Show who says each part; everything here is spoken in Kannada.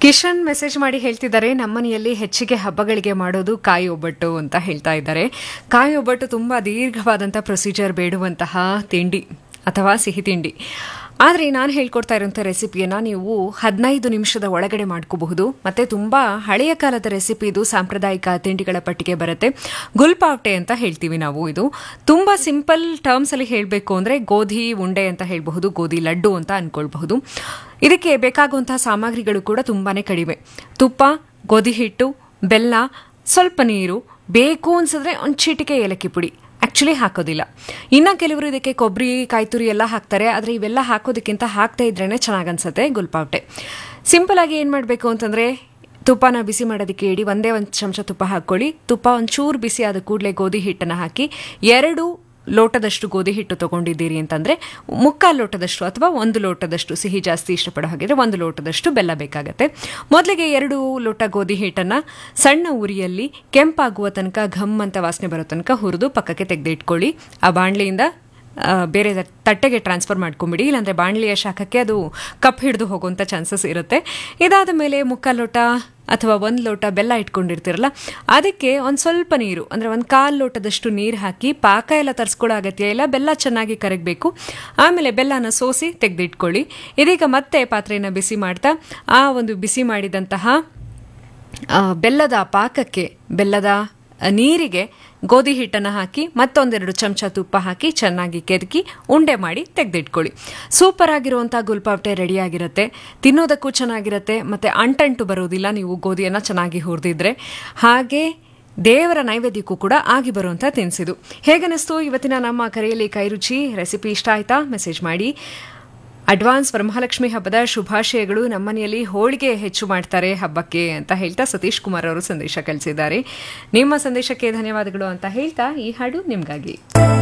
Speaker 1: ಕಿಶನ್ ಮೆಸೇಜ್ ಮಾಡಿ ಹೇಳ್ತಿದ್ದಾರೆ ನಮ್ಮನೆಯಲ್ಲಿ ಹೆಚ್ಚಿಗೆ ಹಬ್ಬಗಳಿಗೆ ಮಾಡೋದು ಕಾಯಿ ಒಬ್ಬಟ್ಟು ಅಂತ ಹೇಳ್ತಾ ಇದ್ದಾರೆ ಕಾಯಿ ಒಬ್ಬಟ್ಟು ತುಂಬ ದೀರ್ಘವಾದಂಥ ಪ್ರೊಸೀಜರ್ ಬೇಡುವಂತಹ ತಿಂಡಿ ಅಥವಾ ಸಿಹಿ ತಿಂಡಿ ಆದರೆ ನಾನು ಹೇಳ್ಕೊಡ್ತಾ ಇರೋಂಥ ರೆಸಿಪಿಯನ್ನು ನೀವು ಹದಿನೈದು ನಿಮಿಷದ ಒಳಗಡೆ ಮಾಡ್ಕೋಬಹುದು ಮತ್ತು ತುಂಬ ಹಳೆಯ ಕಾಲದ ರೆಸಿಪಿ ಇದು ಸಾಂಪ್ರದಾಯಿಕ ತಿಂಡಿಗಳ ಪಟ್ಟಿಗೆ ಬರುತ್ತೆ ಗುಲ್ಪಾವ್ಟೆ ಅಂತ ಹೇಳ್ತೀವಿ ನಾವು ಇದು ತುಂಬ ಸಿಂಪಲ್ ಟರ್ಮ್ಸಲ್ಲಿ ಹೇಳಬೇಕು ಅಂದರೆ ಗೋಧಿ ಉಂಡೆ ಅಂತ ಹೇಳಬಹುದು ಗೋಧಿ ಲಡ್ಡು ಅಂತ ಅನ್ಕೊಳ್ಬಹುದು ಇದಕ್ಕೆ ಬೇಕಾಗುವಂತಹ ಸಾಮಗ್ರಿಗಳು ಕೂಡ ತುಂಬಾ ಕಡಿಮೆ ತುಪ್ಪ ಗೋಧಿ ಹಿಟ್ಟು ಬೆಲ್ಲ ಸ್ವಲ್ಪ ನೀರು ಬೇಕು ಅನ್ಸಿದ್ರೆ ಒಂದು ಚೀಟಿಕೆ ಏಲಕ್ಕಿ ಪುಡಿ ಆ್ಯಕ್ಚುಲಿ ಹಾಕೋದಿಲ್ಲ ಇನ್ನು ಕೆಲವರು ಇದಕ್ಕೆ ಕೊಬ್ಬರಿ ಕಾಯ್ತುರಿ ಎಲ್ಲ ಹಾಕ್ತಾರೆ ಆದರೆ ಇವೆಲ್ಲ ಹಾಕೋದಕ್ಕಿಂತ ಹಾಕ್ತಾ ಇದ್ರೇ ಚೆನ್ನಾಗಿ ಅನ್ಸುತ್ತೆ ಗುಲ್ಪಾವ್ಟೆ ಸಿಂಪಲ್ ಆಗಿ ಏನು ಮಾಡಬೇಕು ಅಂತಂದರೆ ತುಪ್ಪನ ಬಿಸಿ ಮಾಡೋದಕ್ಕೆ ಇಡಿ ಒಂದೇ ಒಂದು ಚಮಚ ತುಪ್ಪ ಹಾಕ್ಕೊಳ್ಳಿ ತುಪ್ಪ ಒಂಚೂರು ಬಿಸಿ ಆದ ಕೂಡಲೇ ಗೋಧಿ ಹಿಟ್ಟನ್ನು ಹಾಕಿ ಎರಡು ಲೋಟದಷ್ಟು ಗೋಧಿ ಹಿಟ್ಟು ತೊಗೊಂಡಿದ್ದೀರಿ ಅಂತಂದರೆ ಮುಕ್ಕಾಲು ಲೋಟದಷ್ಟು ಅಥವಾ ಒಂದು ಲೋಟದಷ್ಟು ಸಿಹಿ ಜಾಸ್ತಿ ಇಷ್ಟಪಡೋ ಹಾಗಿದ್ರೆ ಒಂದು ಲೋಟದಷ್ಟು ಬೆಲ್ಲ ಬೇಕಾಗತ್ತೆ ಮೊದಲಿಗೆ ಎರಡು ಲೋಟ ಗೋಧಿ ಹಿಟ್ಟನ್ನು ಸಣ್ಣ ಉರಿಯಲ್ಲಿ ಕೆಂಪಾಗುವ ತನಕ ಘಮ್ ಅಂತ ವಾಸನೆ ಬರೋ ತನಕ ಹುರಿದು ಪಕ್ಕಕ್ಕೆ ತೆಗೆದಿಟ್ಕೊಳ್ಳಿ ಆ ಬಾಣಲೆಯಿಂದ ಆ, ಬೇರೆ ತಟ್ಟೆಗೆ ಟ್ರಾನ್ಸ್ಫರ್ ಮಾಡ್ಕೊಂಬಿಡಿ ಇಲ್ಲಾಂದರೆ ಬಾಣಲಿಯ ಶಾಖಕ್ಕೆ ಅದು ಕಪ್ ಹಿಡಿದು ಹೋಗುವಂಥ ಚಾನ್ಸಸ್ ಇರುತ್ತೆ ಇದಾದ ಮೇಲೆ ಮುಕ್ಕಾಲು ಲೋಟ ಅಥವಾ ಒಂದು ಲೋಟ ಬೆಲ್ಲ ಇಟ್ಕೊಂಡಿರ್ತೀರಲ್ಲ ಅದಕ್ಕೆ ಒಂದು ಸ್ವಲ್ಪ ನೀರು ಅಂದರೆ ಒಂದು ಕಾಲು ಲೋಟದಷ್ಟು ನೀರು ಹಾಕಿ ಪಾಕ ಎಲ್ಲ ತರಿಸ್ಕೊಳ್ಳೋ ಅಗತ್ಯ ಇಲ್ಲ ಬೆಲ್ಲ ಚೆನ್ನಾಗಿ ಕರಗಬೇಕು ಆಮೇಲೆ ಬೆಲ್ಲನ ಸೋಸಿ ತೆಗೆದಿಟ್ಕೊಳ್ಳಿ ಇದೀಗ ಮತ್ತೆ ಪಾತ್ರೆಯನ್ನು ಬಿಸಿ ಮಾಡ್ತಾ ಆ ಒಂದು ಬಿಸಿ ಮಾಡಿದಂತಹ ಆ, ಬೆಲ್ಲದ ಪಾಕಕ್ಕೆ ಬೆಲ್ಲದ ನೀರಿಗೆ ಗೋಧಿ ಹಿಟ್ಟನ್ನು ಹಾಕಿ ಮತ್ತೊಂದೆರಡು ಚಮಚ ತುಪ್ಪ ಹಾಕಿ ಚೆನ್ನಾಗಿ ಕೆದಕಿ ಉಂಡೆ ಮಾಡಿ ತೆಗೆದಿಟ್ಕೊಳ್ಳಿ ಸೂಪರ್ ಆಗಿರುವಂಥ ಗುಲ್ಪಾವ್ಟೆ ರೆಡಿಯಾಗಿರುತ್ತೆ ತಿನ್ನೋದಕ್ಕೂ ಚೆನ್ನಾಗಿರುತ್ತೆ ಮತ್ತು ಅಂಟಂಟು ಬರೋದಿಲ್ಲ ನೀವು ಗೋಧಿಯನ್ನು ಚೆನ್ನಾಗಿ ಹುರಿದಿದ್ರೆ ಹಾಗೆ ದೇವರ ನೈವೇದ್ಯಕ್ಕೂ ಕೂಡ ಆಗಿ ಬರುವಂಥ ತಿನಿಸಿದು ಹೇಗನಿಸ್ತು ಇವತ್ತಿನ ನಮ್ಮ ಕರೆಯಲ್ಲಿ ಕೈರುಚಿ ರೆಸಿಪಿ ಇಷ್ಟ ಆಯ್ತಾ ಮೆಸೇಜ್ ಮಾಡಿ ಅಡ್ವಾನ್ಸ್ ವರಮಹಾಲಕ್ಷ್ಮಿ ಹಬ್ಬದ ಶುಭಾಶಯಗಳು ನಮ್ಮನೆಯಲ್ಲಿ ಹೋಳಿಗೆ ಹೆಚ್ಚು ಮಾಡ್ತಾರೆ ಹಬ್ಬಕ್ಕೆ ಅಂತ ಹೇಳ್ತಾ ಸತೀಶ್ ಕುಮಾರ್ ಅವರು ಸಂದೇಶ ಕಳಿಸಿದ್ದಾರೆ ನಿಮ್ಮ ಸಂದೇಶಕ್ಕೆ ಧನ್ಯವಾದಗಳು ಅಂತ ಹೇಳ್ತಾ ಈ ಹಾಡು ನಿಮಗಾಗಿ